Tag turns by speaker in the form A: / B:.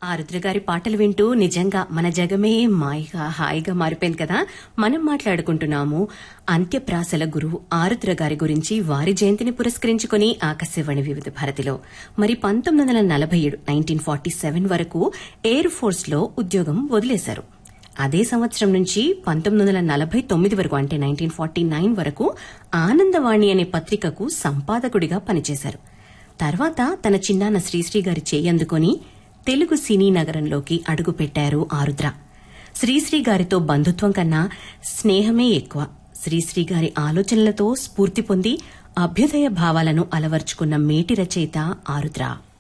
A: ఆరుద్ర గారి పాటలు వింటూ నిజంగా మన జగమే మాయిగా హాయిగా మారిపోయింది కదా మనం మాట్లాడుకుంటున్నాము అంత్యప్రాసల గురువు ఆరుద్ర గారి గురించి వారి జయంతిని పురస్కరించుకుని ఆకాశవాణి వివిధ భారతిలో మరి పంతొమ్మిది వందల నలభై ఏడు నైన్టీన్ ఫార్టీ సెవెన్ వరకు ఎయిర్ ఫోర్స్ లో ఉద్యోగం వదిలేశారు అదే సంవత్సరం నుంచి పంతొమ్మిది వందల నలభై తొమ్మిది వరకు అంటే నైన్టీన్ ఫార్టీ నైన్ వరకు ఆనందవాణి అనే పత్రికకు సంపాదకుడిగా పనిచేశారు తర్వాత తన చిన్నాన్న శ్రీశ్రీ గారి చేయి అందుకొని తెలుగు సినీ నగరంలోకి అడుగుపెట్టారు ఆరుద్ర శ్రీశ్రీ గారితో బంధుత్వం కన్నా స్నేహమే ఎక్కువ శ్రీశ్రీ గారి ఆలోచనలతో స్ఫూర్తి పొంది అభ్యుదయ భావాలను అలవర్చుకున్న మేటి రచయిత ఆరుద్ర